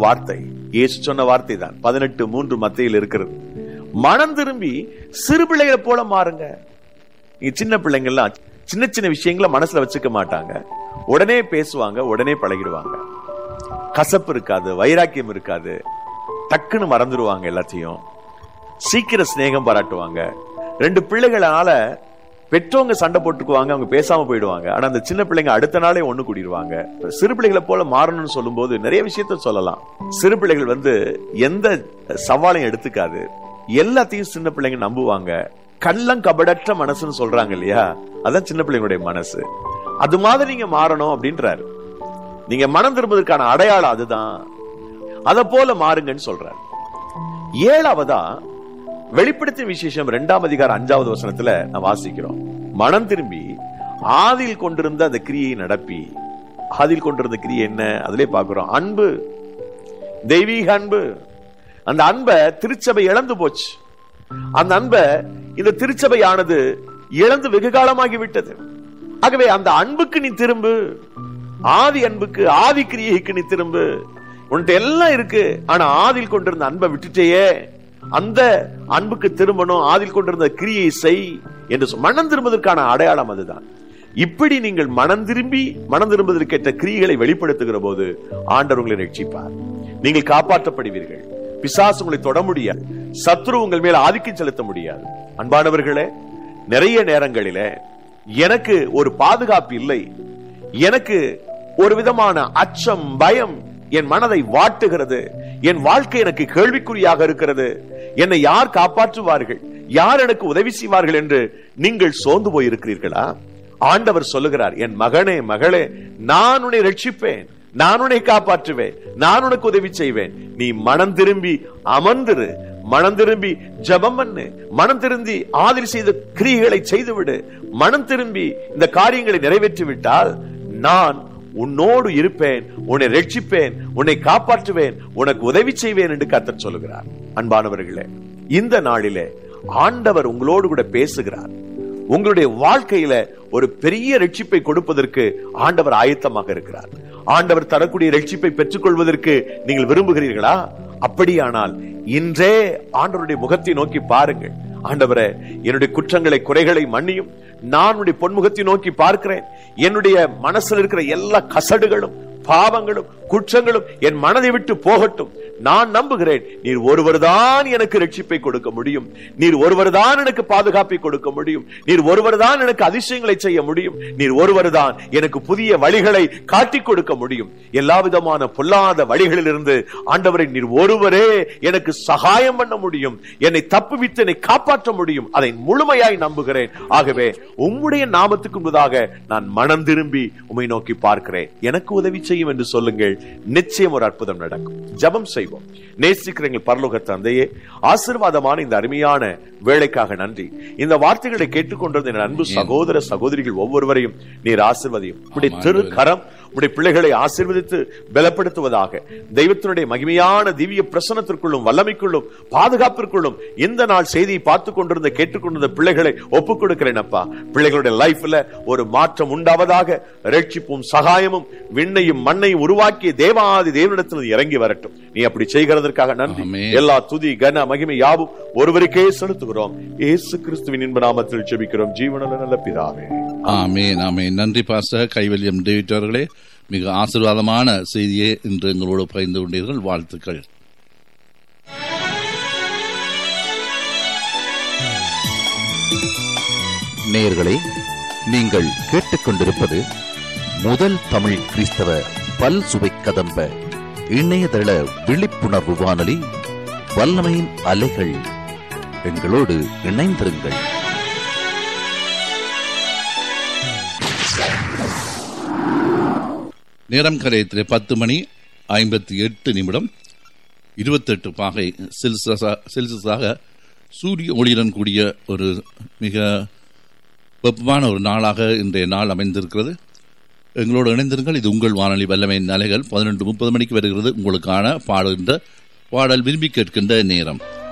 வார்த்தை இயேசு சொன்ன வார்த்தை தான் பதினெட்டு மூன்று மத்தியில் இருக்கிறது மனம் திரும்பி சிறு பிள்ளைகளை போல மாறுங்க நீங்க சின்ன பிள்ளைங்கள்லாம் சின்ன சின்ன விஷயங்களை மனசுல வச்சுக்க மாட்டாங்க உடனே பேசுவாங்க உடனே பழகிடுவாங்க கசப்பு இருக்காது வைராக்கியம் இருக்காது டக்குன்னு மறந்துடுவாங்க எல்லாத்தையும் சீக்கிரம் சிநேகம் பாராட்டுவாங்க ரெண்டு பிள்ளைகளால பெற்றவங்க சண்டை போட்டுக்குவாங்க அவங்க பேசாம போயிடுவாங்க ஆனா அந்த சின்ன பிள்ளைங்க அடுத்த நாளே ஒண்ணு கூடிடுவாங்க சிறு பிள்ளைகளை போல மாறணும்னு சொல்லும்போது நிறைய விஷயத்த சொல்லலாம் சிறு பிள்ளைகள் வந்து எந்த சவாலையும் எடுத்துக்காது எல்லாத்தையும் சின்ன பிள்ளைங்க நம்புவாங்க கள்ளம் கபடற்ற மனசுன்னு சொல்றாங்க இல்லையா அதான் சின்ன பிள்ளைங்களுடைய மனசு அது மாதிரி நீங்க மாறணும் அப்படின்றாரு நீங்க மனம் திரும்புவதற்கான அடையாளம் அதுதான் அத போல மாறுங்கன்னு சொல்றாரு ஏழாவதா வெளிப்படுத்திய விசேஷம் இரண்டாம் அதிகாரம் அஞ்சாவது வசனத்துல நான் வாசிக்கிறோம் மனம் திரும்பி ஆதில் கொண்டிருந்த அந்த கிரியை நடப்பி ஆதில் கொண்டிருந்த கிரியை என்ன அதிலே பார்க்கிறோம் அன்பு தெய்வீக அன்பு அந்த அன்பை திருச்சபை இழந்து போச்சு அந்த அன்பை இந்த திருச்சபையானது இழந்து வெகு காலமாகி விட்டது ஆகவே அந்த அன்புக்கு நீ திரும்பு ஆதி அன்புக்கு ஆதி கிரியைக்கு நீ திரும்பு உன்கிட்ட எல்லாம் இருக்கு ஆனா ஆதில் கொண்டிருந்த அன்பை விட்டுட்டேயே அந்த அன்புக்கு திரும்பணும் ஆதில் கொண்டிருந்த கிரியை செய் என்று சொல் மனம் திரும்புவதற்கான அடையாளம் அதுதான் இப்படி நீங்கள் மனம் திரும்பி மனம் திரும்புவதற்கேற்ற கிரியைகளை வெளிப்படுத்துகிற போது ஆண்டவர் உங்களை ரட்சிப்பார் நீங்கள் காப்பாற்றப்படுவீர்கள் பிசாசு உங்களை தொட முடியாது சத்ரு உங்கள் மேல் ஆதிக்கம் செலுத்த முடியாது அன்பானவர்களே நிறைய நேரங்களிலே எனக்கு ஒரு பாதுகாப்பு இல்லை எனக்கு ஒரு விதமான அச்சம் பயம் என் மனதை வாட்டுகிறது என் வாழ்க்கை எனக்கு கேள்விக்குறியாக இருக்கிறது என்னை யார் காப்பாற்றுவார்கள் யார் எனக்கு உதவி செய்வார்கள் என்று நீங்கள் சோர்ந்து போயிருக்கிறீர்களா ஆண்டவர் சொல்லுகிறார் என் மகனே மகளே நான் உன்னை ரட்சிப்பேன் நான் உன்னை காப்பாற்றுவேன் நான் உனக்கு உதவி செய்வேன் நீ மனம் திரும்பி அமர்ந்திரு மனம் திரும்பி ஜபம் பண்ணு மனம் திரும்பி ஆதரி செய்த கிரியைகளை செய்துவிடு மனம் திரும்பி இந்த காரியங்களை நிறைவேற்றி விட்டால் நான் உன்னோடு இருப்பேன் உன்னை ரட்சிப்பேன் உன்னை காப்பாற்றுவேன் உனக்கு உதவி செய்வேன் என்று கர்த்தர் சொல்லுகிறார் அன்பானவர்களே இந்த நாளிலே ஆண்டவர் உங்களோடு கூட பேசுகிறார் உங்களுடைய வாழ்க்கையில ஒரு பெரிய ரட்சிப்பை கொடுப்பதற்கு ஆண்டவர் ஆயத்தமாக இருக்கிறார் ஆண்டவர் தரக்கூடிய ரட்சிப்பை பெற்றுக் கொள்வதற்கு நீங்கள் விரும்புகிறீர்களா அப்படியானால் இன்றே ஆண்டவருடைய முகத்தை நோக்கி பாருங்கள் ஆண்டவரே என்னுடைய குற்றங்களை குறைகளை மன்னியும் நான் உடைய பொன்முகத்தை நோக்கி பார்க்கிறேன் என்னுடைய மனசில் இருக்கிற எல்லா கசடுகளும் பாவங்களும் குற்றங்களும் என் மனதை விட்டு போகட்டும் நான் நம்புகிறேன் நீர் ஒருவர்தான் எனக்கு ரட்சிப்பை கொடுக்க முடியும் நீர் ஒருவர்தான் எனக்கு பாதுகாப்பை கொடுக்க முடியும் நீர் ஒருவர்தான் எனக்கு அதிசயங்களை செய்ய முடியும் நீர் ஒருவர்தான் எனக்கு புதிய வழிகளை காட்டிக் கொடுக்க முடியும் எல்லா விதமான பொல்லாத வழிகளில் இருந்து ஆண்டவரை நீர் ஒருவரே எனக்கு சகாயம் பண்ண முடியும் என்னை தப்புவித்து என்னை காப்பாற்ற முடியும் அதை முழுமையாய் நம்புகிறேன் ஆகவே உம்முடைய நாமத்துக்கு முன்பதாக நான் மனம் திரும்பி உம்மை நோக்கி பார்க்கிறேன் எனக்கு உதவி செய்யும் என்று சொல்லுங்கள் நிச்சயம் ஒரு அற்புதம் நடக்கும் ஜபம் செய்வோம் நேசிக்கிற எங்கள் பரலோக தந்தையே ஆசீர்வாதமான இந்த அருமையான வேலைக்காக நன்றி இந்த வார்த்தைகளை கேட்டுக்கொண்டிருந்த என் அன்பு சகோதர சகோதரிகள் ஒவ்வொருவரையும் நீர் ஆசிர்வதியும் உடைய திரு கரம் உடைய பிள்ளைகளை ஆசீர்வதித்து பலப்படுத்துவதாக தெய்வத்தினுடைய மகிமையான திவ்ய பிரசனத்திற்குள்ளும் வல்லமைக்குள்ளும் பாதுகாப்பிற்குள்ளும் இந்த நாள் செய்தியை பார்த்து கொண்டிருந்த கேட்டுக்கொண்டிருந்த பிள்ளைகளை ஒப்புக் கொடுக்கிறேன் அப்பா பிள்ளைகளுடைய லைஃப்ல ஒரு மாற்றம் உண்டாவதாக ரட்சிப்பும் சகாயமும் விண்ணையும் மண்ணையும் உருவாக்கிய தேவாதி தேவனிடத்தில் இறங்கி வரட்டும் நீ அப்படி செய்கிறதற்காக நன்றி ஆமென். எல்லா துதி கன மகிமை யாவும் ஒருவருக்கே செலுத்துகிறோம் இயேசு கிறிஸ்துவின் இன்ப நாமத்தில் ஜெபிக்கிறோம் ஜீவனல நல்ல பிதாவே ஆமேன் ஆமேன் நன்றி பாஸ்டர் கைவல்யம் டேவிட் அவர்களே மிக ஆசீர்வாதமான செய்தியை இன்று எங்களோடு பகிர்ந்து கொண்டீர்கள் வாழ்த்துக்கள் நேயர்களே நீங்கள் கேட்டுக்கொண்டிருப்பது முதல் தமிழ் கிறிஸ்தவ பல் சுவை கதம்ப இணையதள விழிப்புணர்வு வானொலி வல்லமையின் அலைகள் எங்களோடு இணைந்திருங்கள் நேரம் கரையத்திலே பத்து மணி ஐம்பத்தி எட்டு நிமிடம் இருபத்தெட்டு பாகை செல்சியஸா- செல்சியஸாக சூரிய ஒளியுடன் கூடிய ஒரு மிக வெப்பமான ஒரு நாளாக இன்றைய நாள் அமைந்திருக்கிறது எங்களோடு இணைந்திருங்கள் இது உங்கள் வானொலி வல்லமை அலைகள் பதினெண்டு முப்பது மணிக்கு வருகிறது உங்களுக்கான பாடுகின்ற பாடல் விரும்பி கேட்கின்ற நேரம்